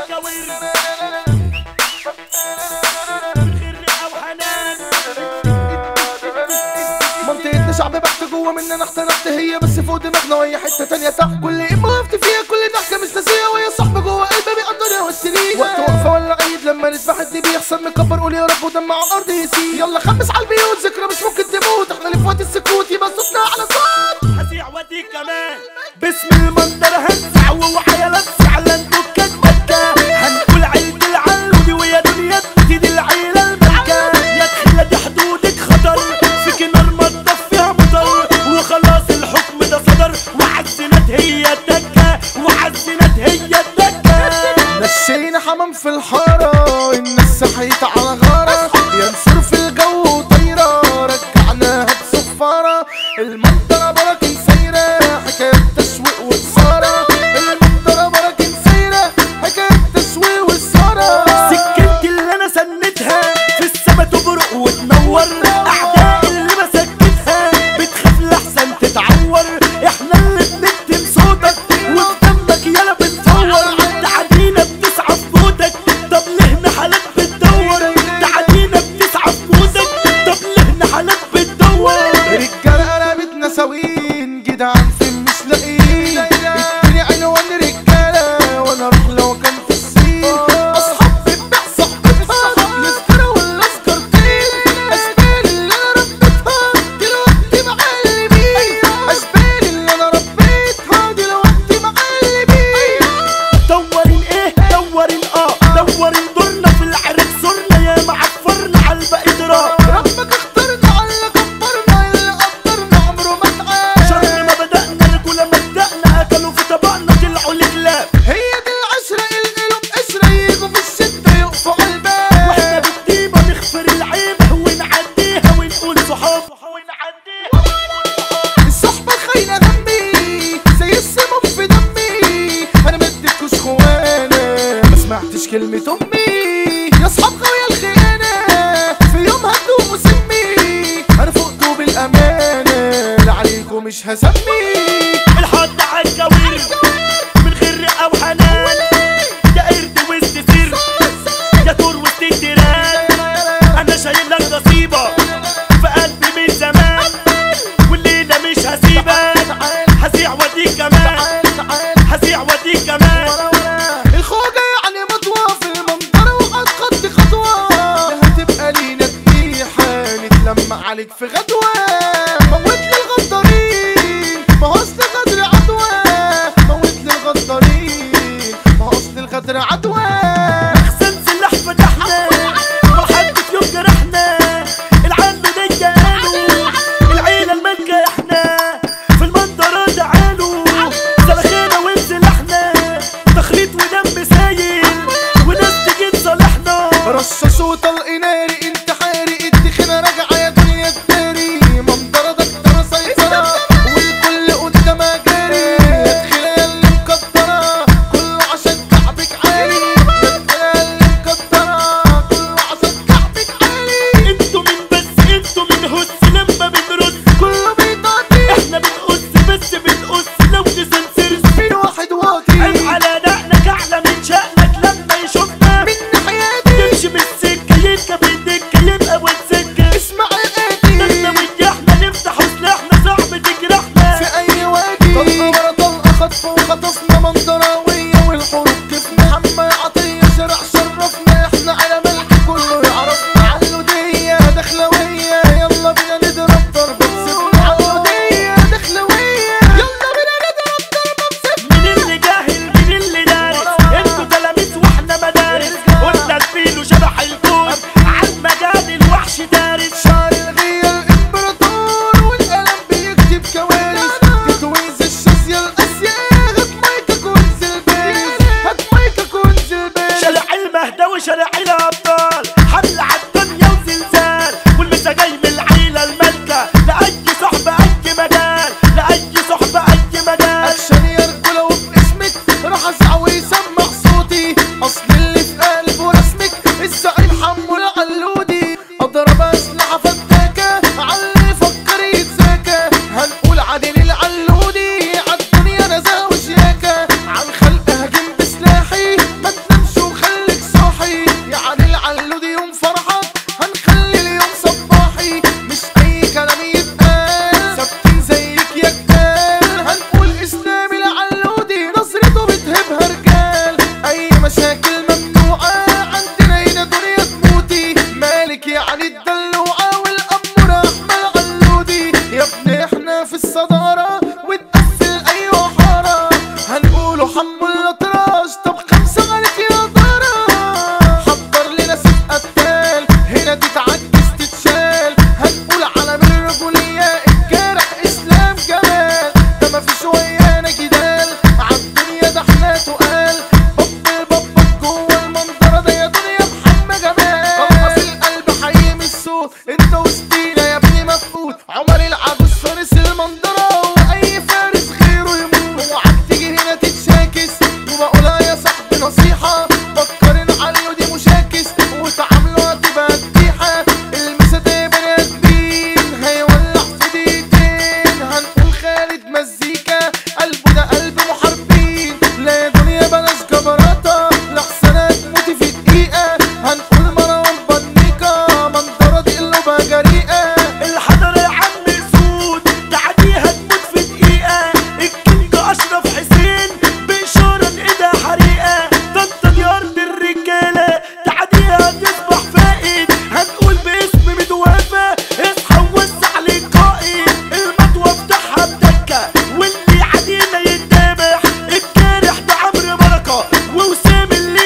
منطقتنا شعب بحت جوه مننا اختلفت هي بس فوق دماغنا وهي حته تانية تحت كل ايه وقفت فيها كل ضحكه مش ناسيه وهي صاحبه جوه قلبي بيقدرها والسنين وقت وقفه ولا عيد لما نذبح الدي بيحصل مكبر قول يا رب ودمع على الارض يسيل يلا خمس على البيوت ذكرى مش ممكن تموت احنا اللي في وقت السكوت يبقى صوتنا على صوت هسيع وديك كمان باسم المنظر هنزع ووعيا فعلا دكات مكة هنقول عيد العلودي ويا دنيا تبتدي العيلة المكة يا تخلى دي حدودك خطر فيك نار ما تطفيها مطر وخلاص الحكم ده صدر وعالزنات هي الدكة وعالزنات هي الدكة مشينا حمام في الحارة الناس صحيت على غارة ينصر في الجو وطايرة رجعناها بصفارة المنطقة براكن سايرة حكاية تشويق وإثارة المنطقة براكن سايرة حكاية تشويق وإثارة سكنتي اللي انا سندها في السما تبرق وتنور اعداء اللي مسكتها بتخاف لحسن تتعور احنا اللي بنكتم صوتك وفي دمك يالا بنفور تعدينا بتسعى في موتك طب ليه نحلك بتدور تعدينا بتسعى في موتك طب ليه نحلك بتدور رجالة قلبت نساوين جدعان فين مش لاقيين اديني عنوان رجالة وانا اروح لو كان في الصين اصحاب في البيع صاحبتها مسكرة ولا سكرتين اشبال اللي انا ربيتها دلوقتي معلمين اشبال اللي انا ربيتها دلوقتي معلمين دورين ايه دورين اه دورين دورنا في العرق زرنا يا معفرنا على الباقي دراك ربك اختارنا على اللي كبرنا اللي قدرنا عمره ما اتعاد شر ما بدأنا رجولة مبدأنا أكلوا في طبقنا طلعوا الكلاب هي دي العشرة القلوب قشرة يجوا في الشدة يقفوا على واحنا الباب بالطيبة نغفر العيبة ونعديها ونقول صحاب ونعديها الصحبة الخاينة جنبي زي السموم في دمي انا ما اديتكوش خوانا ما سمعتش كلمة امي يا اصحاب خويا الخيانة في يوم هتدوم وسمي انا فوق دوب الامانة لا عليكم مش هسمي الحط عالجوير من غير رقة وحنان يا قرد وسط سير يا طور وسط التيران أنا شايل لك نصيبة في قلبي من زمان والليلة مش هسيبك هسيع وديك كمان هسيع وديك كمان الخوجة يعني مضوى في المنظرة وقد خدت خطوة هتبقى لينا ذبيحة نتلم عليك في غدوة موت لي الغدارين ما هو اصل الغدر عدوى موت لي الغدارين ما هو اصل الغدر عدوى أحسن سلاح فتحنا ما حد في يوم جرحنا العند دي قالوا العيلة الملكة احنا في المنظرة تعالوا سلخينا وانسلحنا تخليط ودم سايل وناس تجي تصالحنا رشاش وطلق ناري انتحاري الدخنة راجعة يا دنيا الداري منظرة دكتورة سيطرة والكل قدامها جاري ادخل يا اللي مكدرة كله عشان كعبك عالي نصيحة فكرين عليه ودي مشاكس وتعاملوا هتبقى فضيحة المسا ده يا بني ادمين هيولع في دقيقتين هنقول خالد مزيكا قلبه ده قلب محاربين لا يا دنيا بلاش جبراته لحسن تموتي في دقيقة هنقول مروان بنيكا منظرة دي قلوبها جريئة الحضر يا عم سود تعديها تموت في دقيقة الكينج أشرف حسين بإشارة إيدها حريقة ده انت دي أرض الرجالة تعديها تصبح فائد هنقول باسم مدوافة اصحى ووسع للقائد المطوة افتحها بدكة واللي عدينا يتذبح الجارح ده عمرو بركة ووسام اللي